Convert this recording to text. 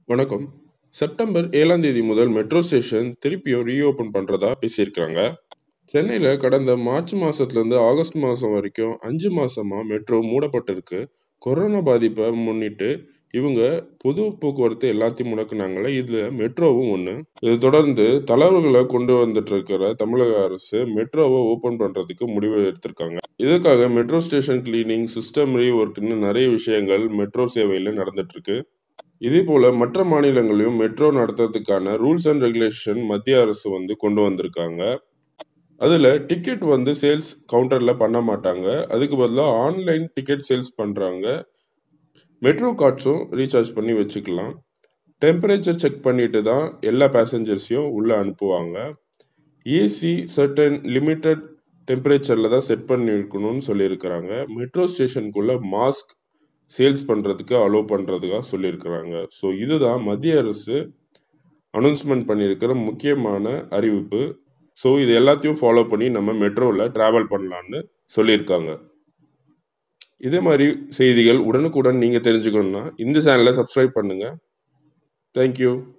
வணக்கம் செப்டம்பர் ஏழாம் தேதி முதல் மெட்ரோ ஸ்டேஷன் திருப்பியும் ரீஓப்பன் பண்ணுறதா பேசியிருக்காங்க சென்னையில் கடந்த மார்ச் மாதத்துலேருந்து ஆகஸ்ட் மாதம் வரைக்கும் அஞ்சு மாதமாக மெட்ரோ மூடப்பட்டிருக்கு கொரோனா பாதிப்பை முன்னிட்டு இவங்க பொது போக்குவரத்து எல்லாத்தையும் முடக்குனாங்களே இதில் மெட்ரோவும் ஒன்று இது தொடர்ந்து தளர்வுகளை கொண்டு வந்துட்டு இருக்கிற தமிழக அரசு மெட்ரோவை ஓப்பன் பண்ணுறதுக்கு முடிவு எடுத்திருக்காங்க இதுக்காக மெட்ரோ ஸ்டேஷன் கிளீனிங் சிஸ்டம் ரீஒர்க்னு நிறைய விஷயங்கள் மெட்ரோ சேவையில் நடந்துட்டு இருக்கு இதே போல மற்ற மாநிலங்களையும் மெட்ரோ நடத்துறதுக்கான ரூல்ஸ் அண்ட் ரெகுலேஷன் மத்திய அரசு வந்து கொண்டு வந்திருக்காங்க அதில் டிக்கெட் வந்து சேல்ஸ் கவுண்டரில் பண்ண மாட்டாங்க அதுக்கு பதிலாக ஆன்லைன் டிக்கெட் சேல்ஸ் பண்ணுறாங்க மெட்ரோ கார்ட்ஸும் ரீசார்ஜ் பண்ணி வச்சுக்கலாம் டெம்பரேச்சர் செக் பண்ணிட்டு தான் எல்லா பேசஞ்சர்ஸையும் உள்ளே அனுப்புவாங்க ஏசி சர்டன் லிமிட்டட் டெம்பரேச்சரில் தான் செட் பண்ணி இருக்கணும்னு சொல்லியிருக்கிறாங்க மெட்ரோ ஸ்டேஷனுக்குள்ளே மாஸ்க் சேல்ஸ் பண்ணுறதுக்கு அலோவ் பண்ணுறதுக்காக சொல்லியிருக்கிறாங்க ஸோ இதுதான் மத்திய அரசு அனௌன்ஸ்மெண்ட் பண்ணியிருக்கிற முக்கியமான அறிவிப்பு ஸோ இது எல்லாத்தையும் ஃபாலோ பண்ணி நம்ம மெட்ரோவில் ட்ராவல் பண்ணலான்னு சொல்லியிருக்காங்க இதே மாதிரி செய்திகள் உடனுக்குடன் நீங்கள் தெரிஞ்சுக்கணுன்னா இந்த சேனலை சப்ஸ்கிரைப் பண்ணுங்கள் தேங்க்யூ